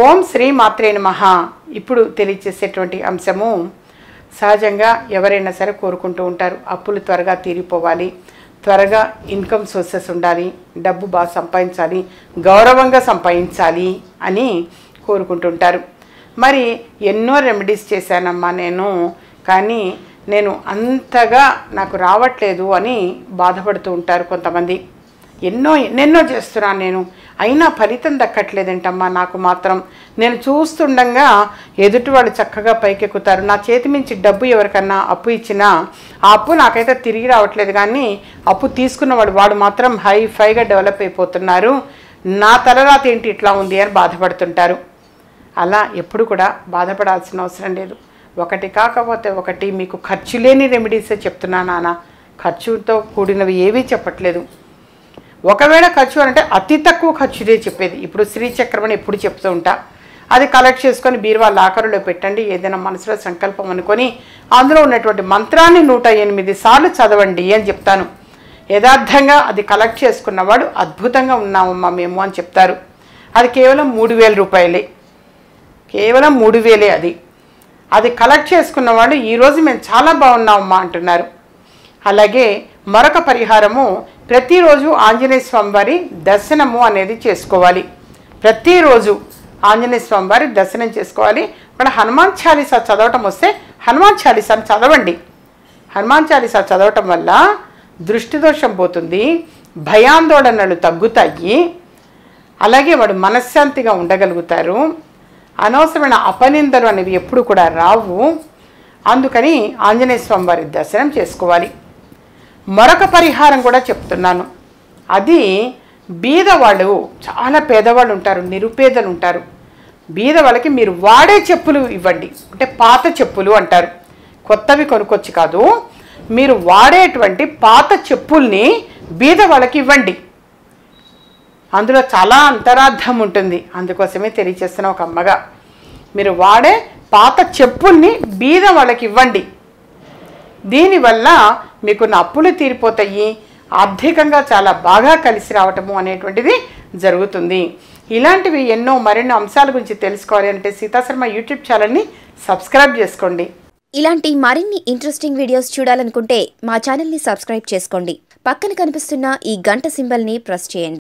ఓం శ్రీ మాత్రే నమః ఇప్పుడు తెలియచేసేటువంటి అంశము సహజంగా ఎవరైనా సరే కోరుకుంటూ ఉంటారు అప్పులు త్వరగా తీరిపోవాలి త్వరగా ఇన్కమ్ సోర్సెస్ ఉండాలి డబ్బు బాగా సంపాదించాలి గౌరవంగా సంపాదించాలి అని కోరుకుంటుంటారు మరి ఎన్నో రెమెడీస్ చేశానమ్మా నేను కానీ నేను అంతగా నాకు రావట్లేదు అని బాధపడుతూ ఉంటారు కొంతమంది ఎన్నో ఎన్నెన్నో చేస్తున్నాను నేను అయినా ఫలితం దక్కట్లేదేంటమ్మా నాకు మాత్రం నేను చూస్తుండగా ఎదుటి వాళ్ళు చక్కగా పైకెక్కుతారు నా చేతి మించి డబ్బు ఎవరికన్నా అప్పు ఇచ్చినా ఆ అప్పు నాకైతే తిరిగి రావట్లేదు కానీ అప్పు తీసుకున్నవాడు వాడు మాత్రం హై ఫైగా డెవలప్ అయిపోతున్నారు నా తలరాత ఏంటి ఇట్లా ఉంది అని బాధపడుతుంటారు అలా ఎప్పుడు కూడా బాధపడాల్సిన అవసరం లేదు ఒకటి కాకపోతే ఒకటి మీకు ఖర్చు లేని రెమెడీసే చెప్తున్నా నాన్న ఖర్చుతో కూడినవి ఏవీ చెప్పట్లేదు ఒకవేళ ఖర్చు అంటే అతి తక్కువ ఖర్చుదే చెప్పేది ఇప్పుడు శ్రీచక్రం అని ఎప్పుడు చెప్తూ ఉంటా అది కలెక్ట్ చేసుకొని బీరువా లాకరులో పెట్టండి ఏదైనా మనసులో సంకల్పం అనుకొని అందులో ఉన్నటువంటి మంత్రాన్ని నూట ఎనిమిది సార్లు చదవండి అని చెప్తాను యథార్థంగా అది కలెక్ట్ చేసుకున్నవాడు అద్భుతంగా ఉన్నామమ్మా మేము అని చెప్తారు అది కేవలం మూడు వేల రూపాయలే కేవలం మూడు వేలే అది అది కలెక్ట్ చేసుకున్న వాళ్ళు ఈరోజు మేము చాలా బాగున్నామమ్మా అంటున్నారు అలాగే మరొక పరిహారము ప్రతిరోజు ఆంజనేయ స్వామి వారి దర్శనము అనేది చేసుకోవాలి ప్రతిరోజు ఆంజనేయ స్వామి వారి దర్శనం చేసుకోవాలి ఇక్కడ హనుమాన్ చాలీసా చదవటం వస్తే హనుమాన్ చాలీసాని చదవండి హనుమాన్ చాలీసా చదవటం వల్ల దృష్టి దోషం పోతుంది భయాందోళనలు తగ్గుతాయి అలాగే వాడు మనశ్శాంతిగా ఉండగలుగుతారు అనవసరమైన అపనిందలు అనేవి ఎప్పుడు కూడా రావు అందుకని ఆంజనేయ స్వామి వారి దర్శనం చేసుకోవాలి మరొక పరిహారం కూడా చెప్తున్నాను అది బీదవాళ్ళు చాలా పేదవాళ్ళు ఉంటారు నిరుపేదలు ఉంటారు బీద వాళ్ళకి మీరు వాడే చెప్పులు ఇవ్వండి అంటే పాత చెప్పులు అంటారు కొత్తవి కొనుక్కొచ్చి కాదు మీరు వాడేటువంటి పాత చెప్పుల్ని బీద వాళ్ళకి ఇవ్వండి అందులో చాలా అంతరార్థం ఉంటుంది అందుకోసమే తెలియచేస్తున్న ఒక అమ్మగా మీరు వాడే పాత చెప్పుల్ని బీద వాళ్ళకి ఇవ్వండి దీనివల్ల మీకు నా అప్పులు తీరిపోతాయి ఆర్థికంగా చాలా బాగా కలిసి రావటము అనేటువంటిది జరుగుతుంది ఇలాంటివి ఎన్నో మరెన్నో అంశాల గురించి తెలుసుకోవాలి అంటే సీతాశర్మ యూట్యూబ్ ఛానల్ని సబ్స్క్రైబ్ చేసుకోండి ఇలాంటి మరిన్ని ఇంట్రెస్టింగ్ వీడియోస్ చూడాలనుకుంటే మా ఛానల్ని సబ్స్క్రైబ్ చేసుకోండి పక్కన కనిపిస్తున్న ఈ గంట సింబల్ని ప్రెస్ చేయండి